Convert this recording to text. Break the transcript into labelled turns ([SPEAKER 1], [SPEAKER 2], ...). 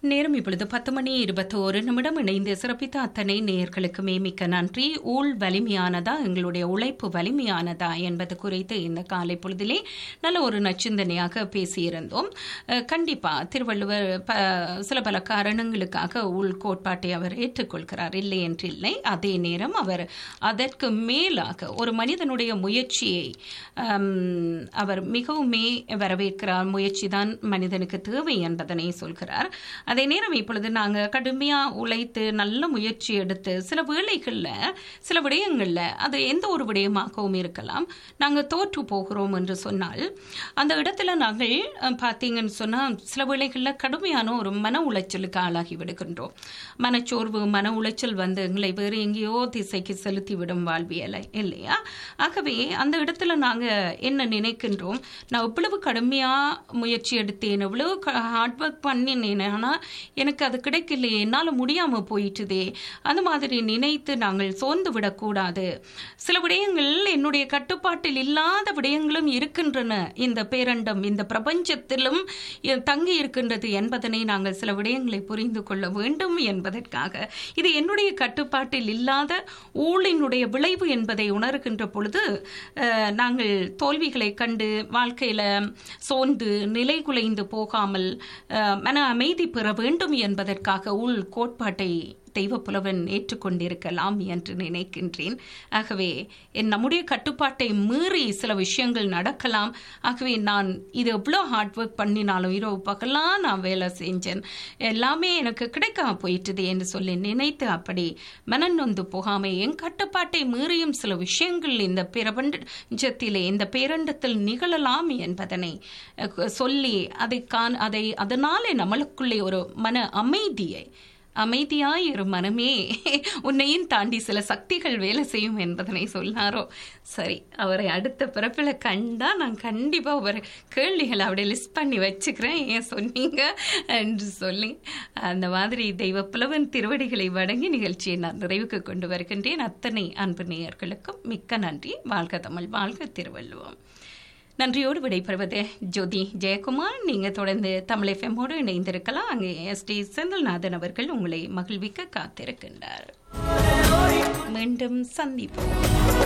[SPEAKER 1] நேரம் இப்பொழுது பத்து மணி இருபத்தோரு நிமிடம் இணைந்து சிறப்பித்த அத்தனை நேயர்களுக்குமே மிக்க நன்றி ஊழ் வலிமையானதா எங்களுடைய உழைப்பு வலிமையானதா என்பது குறித்து இந்த காலை பொழுதிலே நல்ல ஒரு நச்சிந்தனையாக பேசியிருந்தோம் அஹ், கண்டிப்பா திருவள்ளுவர் ப- சில பல காரணங்களுக்காக உள் கோட்பாட்டை அவர் ஏற்றுக்கொள்கிறார் இல்லை என்று இல்லை அதே நேரம் அவர் அதற்கு மேலாக ஒரு மனிதனுடைய முயற்சியை ஹம், அவர் மிகவுமே வரவேற்கிறார் முயற்சி தான் மனிதனுக்கு தேவை என்பதனை சொல்கிறார் அதே நேரம் இப்பொழுது நாங்கள் கடுமையாக உழைத்து நல்ல முயற்சி எடுத்து சில வேளைகளில் சில விடயங்களில் அது எந்த ஒரு விடயமாகவும் இருக்கலாம் நாங்கள் தோற்று போகிறோம் என்று சொன்னால் அந்த இடத்துல நாங்கள் அஹ், பார்த்தீங்கன்னு சொன்னால் சில வேளைகளில் கடுமையான ஒரு மன உளைச்சலுக்கு ஆளாகி விடுகின்றோம் மனச்சோர்வு மன உளைச்சல் வந்து எங்களை வேறு எங்கேயோ திசைக்கு செலுத்தி விடும் வாழ்வியலை இல்லையா ஆகவே அந்த இடத்துல நாங்கள் என்ன நினைக்கின்றோம் நான் இவ்வளவு கடுமையாக முயற்சி எடுத்தேன் இவ்வளவு ஹார்ட் ஒர்க் பண்ணினேன் ஆனால் எனக்கு அது கிடைக்கலையே என்னால் முடியாமல் போயிட்டுதே அந்த மாதிரி நினைத்து நாங்கள் சோர்ந்து விடக்கூடாது சில விடயங்கள் என்னுடைய கட்டுப்பாட்டில் இல்லாத விடயங்களும் இருக்கின்றன இந்த பேரண்டம் இந்த பிரபஞ்சத்திலும் இ- தங்கி இருக்கின்றது என்பதனை நாங்கள் சில விடயங்களை புரிந்து கொள்ள வேண்டும் என்பதற்காக இது என்னுடைய கட்டுப்பாட்டில் இல்லாத ஊழினுடைய விளைவு என்பதை உணர்கின்ற பொழுது அஹ், நாங்கள் தோல்விகளை கண்டு வாழ்க்கையில சோர்ந்து நிலை குலைந்து போகாமல் அஹ், மன அமைதி பெற வேண்டும் என்பதற்காக உள் கோட்பாட்டை தெய்வ புலவன் ஏற்றுக்கொண்டிருக்கலாம் என்று நினைக்கின்றேன் ஆகவே என் நம்முடைய கட்டுப்பாட்டை மீறி சில விஷயங்கள் நடக்கலாம் ஆகவே நான் இது எவ்வளோ ஹார்ட் ஒர்க் பண்ணினாலும் இரவு பகலாக நான் வேலை செஞ்சேன் எல்லாமே எனக்கு கிடைக்காம போயிட்டுது என்று சொல்லி நினைத்து அப்படி மனநொந்து போகாமல் என் கட்டுப்பாட்டை மீறியும் சில விஷயங்கள் இந்த பிரபஞ்சத்திலே இந்த பேரண்டத்தில் நிகழலாம் என்பதனை அஹ், சொல்லி அதை காண் அதை அதனாலே நம்மளுக்குள்ளே ஒரு மன அமைதியை அமைதியாய் இரு மனமே உன்னையும் தாண்டி சில சக்திகள் வேலை செய்யும் என்பதனை சொன்னாரோ சரி அவரை அடுத்த பிறப்பில் கண்டா நான் கண்டிப்பாக ஒரு கேள்விகளை அப்படியே லிஸ்ட் பண்ணி வச்சுக்கிறேன் ஏன் சொன்னீங்க என்று சொல்லி அந்த மாதிரி தெய்வ புலவன் திருவடிகளை வணங்கி நிகழ்ச்சியை நான் நிறைவுக்கு கொண்டு வருகின்றேன் அத்தனை அன்பு நேயர்களுக்கும் மிக்க நன்றி வாழ்க தமிழ் வாழ்க திருவள்ளுவம் நன்றியோடு விடைபெறுவது ஜோதி ஜெயக்குமார் நீங்க தொடர்ந்து தமிழ் எஃப்எம்மோடு இணைந்திருக்கலாம் அங்கே எஸ் டி செந்தில்நாதன் அவர்கள் உங்களை மகிழ்விக்க காத்திருக்கின்றார் மீண்டும் சந்திப்போம்